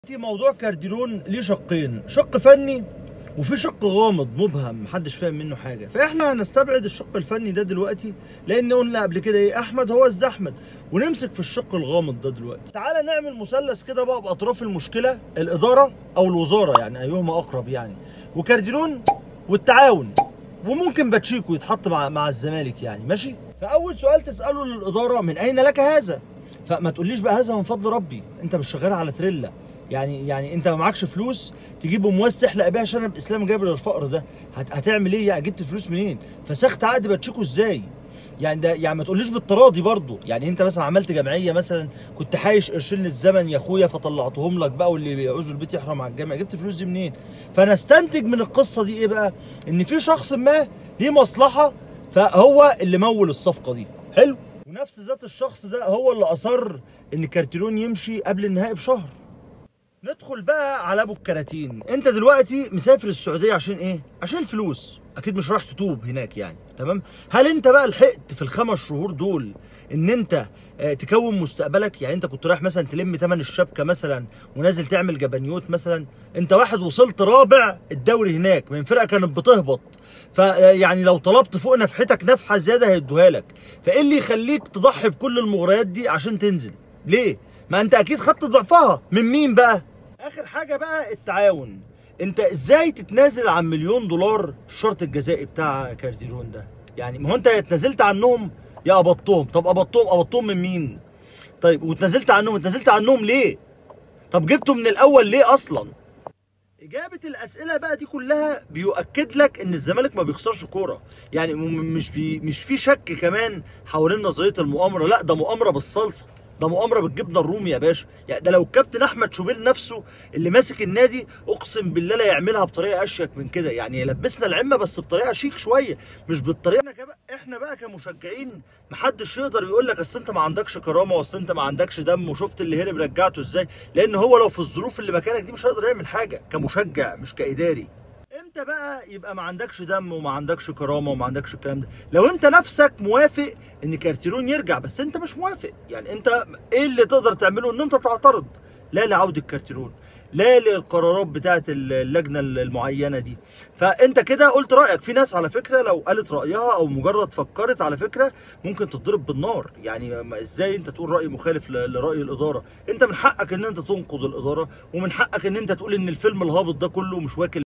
دلوقتي موضوع كارديرون ليه شقين شق فني وفي شق غامض مبهم محدش فاهم منه حاجه فاحنا هنستبعد الشق الفني ده دلوقتي لان قلنا قبل كده ايه احمد هو زد احمد ونمسك في الشق الغامض ده دلوقتي تعالى نعمل مثلث كده بقى باطراف المشكله الاداره او الوزاره يعني ايهما اقرب يعني وكارديرون والتعاون وممكن باتشيكو يتحط مع مع الزمالك يعني ماشي فاول سؤال تساله للاداره من اين لك هذا فما تقوليش بقى هذا من فضل ربي انت مش شغال على تريلا يعني يعني انت ما معكش فلوس تجيب امواس تحلق بيها شنب اسلام جابر الفقر ده هت هتعمل ايه يعني جبت الفلوس منين فسخت عقد باتشيكو ازاي يعني ده يعني ما تقوليش بالتراضي برضه يعني انت مثلا عملت جمعيه مثلا كنت حايش قرشين للزمن يا اخويا فطلعتهم لك بقى واللي بيعوزوا البيت يحرم على الجامع جبت الفلوس دي منين فنستنتج من القصه دي ايه بقى ان في شخص ما ليه مصلحه فهو اللي مول الصفقه دي حلو ونفس ذات الشخص ده هو اللي اصر ان كارتيرون يمشي قبل النهائي بشهر ندخل بقى على ابو الكراتين انت دلوقتي مسافر السعوديه عشان ايه عشان الفلوس اكيد مش رايح تتوب هناك يعني تمام هل انت بقى لحقت في الخمس شهور دول ان انت آه، تكون مستقبلك يعني انت كنت رايح مثلا تلم تمن الشبكه مثلا ونازل تعمل جبنيوت مثلا انت واحد وصلت رابع الدوري هناك من فرقه كانت بتهبط فيعني لو طلبت فوق نفحتك نفحه زياده هيدوها لك فايه اللي يخليك تضحي بكل المغريات دي عشان تنزل ليه ما انت اكيد خدت ضعفها من مين بقى اخر حاجه بقى التعاون انت ازاي تتنازل عن مليون دولار الشرط الجزائي بتاع كارديرون ده يعني ما هو انت اتنازلت عنهم يا قبضتهم طب قبضتهم قبضتهم من مين طيب واتنازلت عنهم اتنازلت عنهم ليه طب جبته من الاول ليه اصلا إجابة الأسئلة بقى دي كلها بيؤكد لك إن الزمالك ما بيخسرش كورة، يعني م- مش بي مش في شك كمان حوالين نظرية المؤامرة، لا ده مؤامرة بالصلصة، ده مؤامرة بالجبنة الرومي يا باشا، يعني ده لو الكابتن أحمد شوبير نفسه اللي ماسك النادي أقسم بالله لا يعملها بطريقة أشيك من كده، يعني يلبسنا العمة بس بطريقة شيك شوية، مش بالطريقة احنا كبقى احنا بقى كمشجعين محدش يقدر يقول لك اصل انت ما عندكش كرامه واصل انت ما عندكش دم وشفت اللي هرب رجعته ازاي لان هو لو في الظروف اللي مكانك دي مش هيقدر يعمل حاجه كمشجع مش كاداري امتى بقى يبقى ما عندكش دم وما عندكش كرامه وما عندكش الكلام ده لو انت نفسك موافق ان كارتيرون يرجع بس انت مش موافق يعني انت ايه اللي تقدر تعمله ان انت تعترض لا لعوده كارتيرون لا للقرارات بتاعه اللجنه المعينه دي فانت كده قلت رايك في ناس على فكره لو قالت رايها او مجرد فكرت على فكره ممكن تتضرب بالنار يعني ما- ازاي انت تقول راي مخالف ل- لراي الاداره انت من حقك ان انت تنقض الاداره ومن حقك ان انت تقول ان الفيلم الهابط ده كله مش واكل